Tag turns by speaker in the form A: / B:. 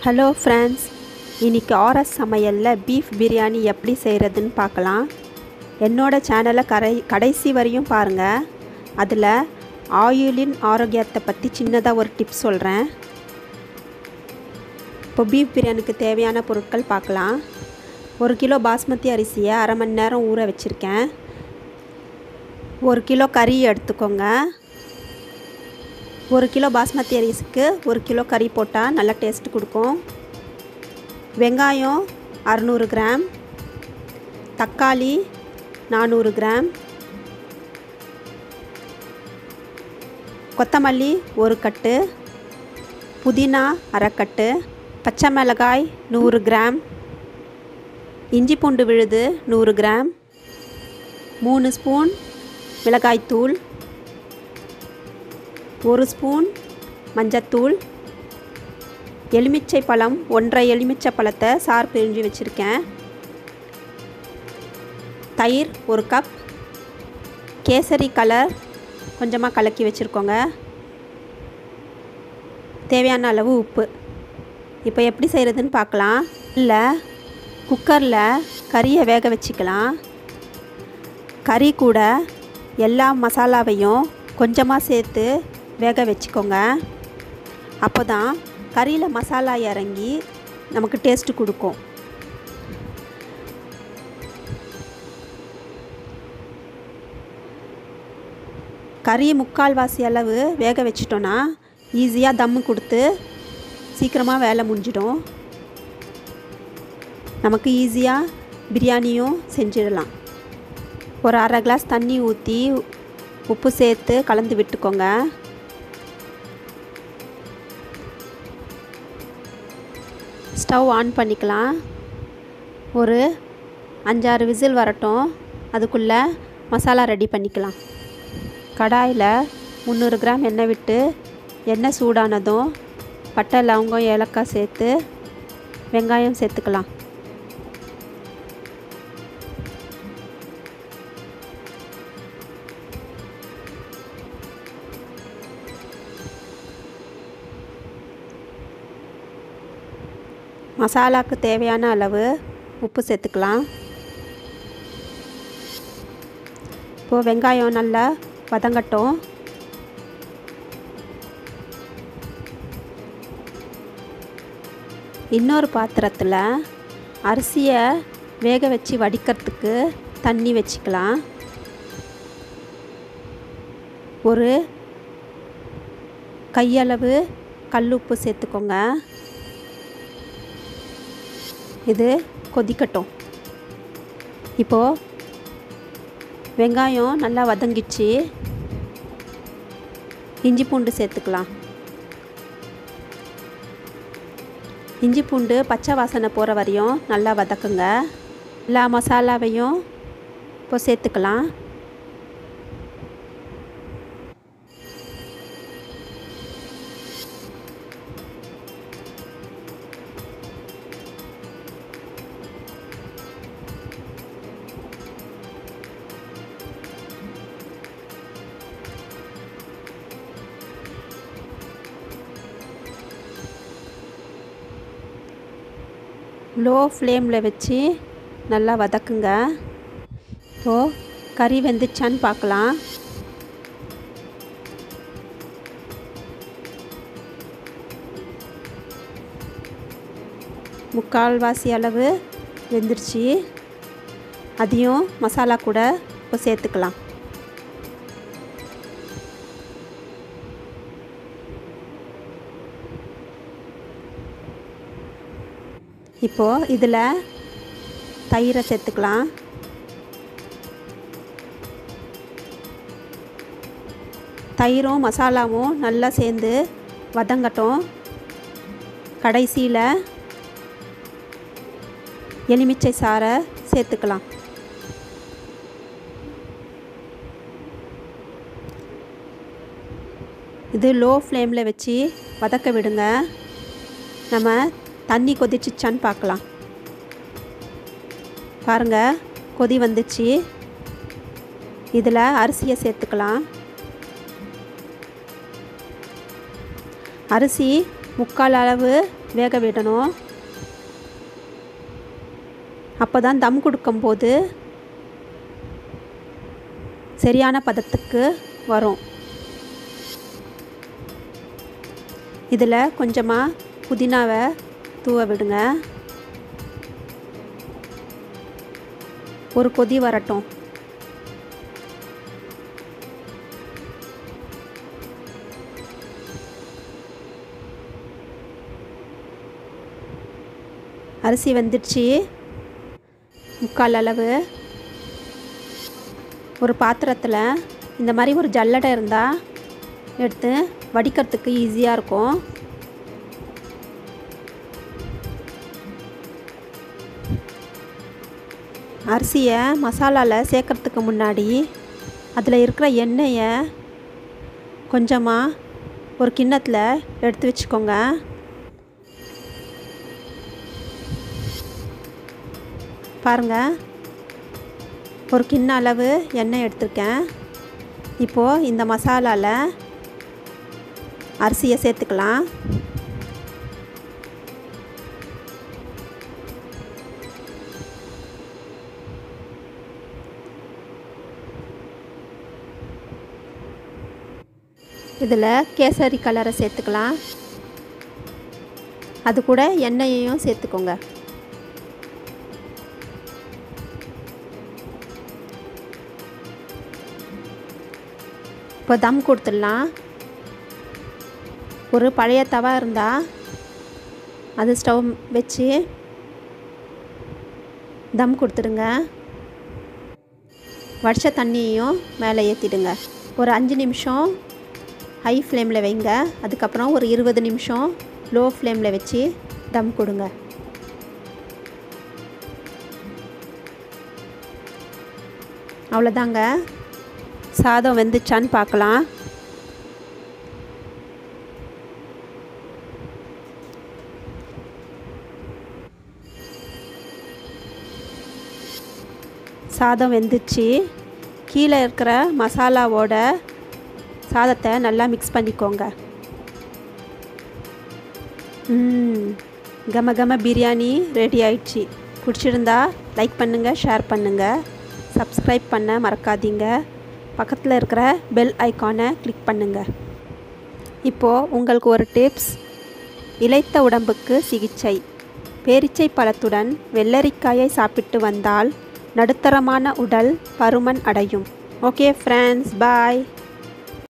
A: hello friends இன்னைக்கு RS சமையலில் beef biryani எப்படி செய்கிறதுன்னு பார்க்கலாம் என்னோட சேனலை கரை கடைசி வரையும் பாருங்கள் அதில் ஆயுளின் ஆரோக்கியத்தை பற்றி சின்னதாக ஒரு டிப்ஸ் சொல்கிறேன் இப்போ பீஃப் பிரியாணிக்கு தேவையான பொருட்கள் பார்க்கலாம் ஒரு கிலோ பாஸ்மதி அரிசியை அரை மணி நேரம் ஊற வச்சுருக்கேன் ஒரு கிலோ கறி எடுத்துக்கோங்க ஒரு கிலோ பாஸ்மதி அரிசிக்கு ஒரு கிலோ கறி போட்டால் நல்லா டேஸ்ட் கொடுக்கும் வெங்காயம் அறநூறு கிராம் தக்காளி நானூறு கிராம் கொத்தமல்லி ஒரு கட்டு புதினா அரைக்கட்டு பச்சை மிளகாய் நூறு கிராம் இஞ்சி பூண்டு விழுது நூறு கிராம் மூணு ஸ்பூன் மிளகாய்த்தூள் ஒரு ஸ்பூன் மஞ்சத்தூள் எலுமிச்சை பழம் ஒன்றரை எலுமிச்சை பழத்தை சாறு பிழிஞ்சு வச்சுருக்கேன் தயிர் ஒரு கப் கேசரி கலர் கொஞ்சமாக கலக்கி வச்சுருக்கோங்க தேவையான அளவு உப்பு இப்போ எப்படி செய்கிறதுன்னு பார்க்கலாம் இல்லை குக்கரில் கறியை வேக வச்சுக்கலாம் கறி கூட எல்லா மசாலாவையும் கொஞ்சமாக சேர்த்து வேக வச்சுக்கோங்க அப்போ தான் கறியில் மசாலா இறங்கி நமக்கு டேஸ்ட்டு கொடுக்கும் கறி முக்கால்வாசி அளவு வேக வச்சிட்டோன்னா ஈஸியாக தம்மு கொடுத்து சீக்கிரமாக வேலை முடிஞ்சிடும் நமக்கு ஈஸியாக பிரியாணியும் செஞ்சிடலாம் ஒரு அரை கிளாஸ் தண்ணி ஊற்றி உப்பு சேர்த்து கலந்து விட்டுக்கோங்க ஸ்டவ் ஆன் பண்ணிக்கலாம் ஒரு அஞ்சாறு விசில் வரட்டும் அதுக்குள்ளே மசாலா ரெடி பண்ணிக்கலாம் கடாயில் முந்நூறு கிராம் எண்ணெய் விட்டு எண்ணெய் சூடானதும் பட்டை லவங்கம் ஏலக்காய் சேர்த்து வெங்காயம் சேர்த்துக்கலாம் மசாலாவுக்கு தேவையான அளவு உப்பு சேர்த்துக்கலாம் இப்போது வெங்காயம் நல்லா வதங்கட்டும் இன்னொரு பாத்திரத்தில் அரிசியை வேக வச்சு வடிக்கிறதுக்கு தண்ணி வச்சுக்கலாம் ஒரு கையளவு கல்லுப்பு சேர்த்துக்கோங்க இது கொதிக்கட்டும் இப்போது வெங்காயம் நல்லா வதங்கிச்சு இஞ்சி பூண்டு சேர்த்துக்கலாம் இஞ்சி பூண்டு பச்சை வாசனை போகிற வரையும் நல்லா வதக்குங்க எல்லா மசாலாவையும் இப்போ சேர்த்துக்கலாம் லோ ஃப்ளேமில் வச்சு நல்லா வதக்குங்க இப்போது கறி வெந்துச்சான்னு பார்க்கலாம் முக்கால்வாசி அளவு வெந்துருச்சு அதையும் மசாலா கூட இப்போ சேர்த்துக்கலாம் இப்போது இதில் தயிரை சேர்த்துக்கலாம் தயிரும் மசாலாவும் நல்லா சேர்ந்து வதங்கட்டும் கடைசியில் எலுமிச்சை சாறை சேர்த்துக்கலாம் இது லோ ஃப்ளேமில் வச்சு வதக்க விடுங்க நம்ம தண்ணி கொதிச்சிச்சான்னு பார்க்கலாம் பாருங்கள் கொதி வந்துச்சு இதில் அரிசியை சேர்த்துக்கலாம் அரிசி முக்கால் அளவு வேக விடணும் அப்போ தான் தம் கொடுக்கும்போது சரியான பதத்துக்கு வரும் இதில் கொஞ்சமாக புதினாவை தூவ விடுங்க ஒரு கொதி வரட்டும் அரிசி வெந்துடுச்சு முக்கால் அளவு ஒரு பாத்திரத்தில் இந்த மாதிரி ஒரு ஜல்லடை இருந்தால் எடுத்து வடிக்கிறதுக்கு ஈஸியாக இருக்கும் அரிசியை மசாலாவில் சேர்க்கறதுக்கு முன்னாடி அதில் இருக்கிற எண்ணெயை கொஞ்சமாக ஒரு கிண்ணத்தில் எடுத்து வச்சுக்கோங்க பாருங்கள் ஒரு கிண்ண அளவு எண்ணெய் எடுத்திருக்கேன் இப்போது இந்த மசாலாவில் அரிசியை சேர்த்துக்கலாம் இதில் கேசரி கலரை சேர்த்துக்கலாம் அது கூட எண்ணெயையும் சேர்த்துக்கோங்க இப்போ தம் கொடுத்துடலாம் ஒரு பழைய தவா இருந்தால் அது ஸ்டவ் வச்சு தம் கொடுத்துடுங்க வடித்த தண்ணியையும் மேலே ஏற்றிடுங்க ஒரு அஞ்சு நிமிஷம் ஹை ஃப்ளேமில் வைங்க அதுக்கப்புறம் ஒரு இருபது நிமிஷம் லோ ஃப்ளேமில் வச்சு தம் கொடுங்க அவ்வளோதாங்க சாதம் வெந்துச்சான்னு பார்க்கலாம் சாதம் வெந்துச்சு கீழே இருக்கிற மசாலாவோட சாதத்தை நல்லா மிக்ஸ் பண்ணிக்கோங்க ம் கம கம பிரியாணி ரெடி ஆயிடுச்சு பிடிச்சிருந்தா லைக் பண்ணுங்கள் ஷேர் பண்ணுங்கள் சப்ஸ்கிரைப் பண்ண மறக்காதீங்க பக்கத்தில் இருக்கிற பெல் ஐக்கானை கிளிக் பண்ணுங்கள் இப்போது உங்களுக்கு ஒரு டிப்ஸ் இளைத்த உடம்புக்கு சிகிச்சை பேரிச்சை பழத்துடன் வெள்ளரிக்காயை சாப்பிட்டு வந்தால் நடுத்தரமான உடல் பருமன் அடையும் ஓகே ஃப்ரெண்ட்ஸ் பாய்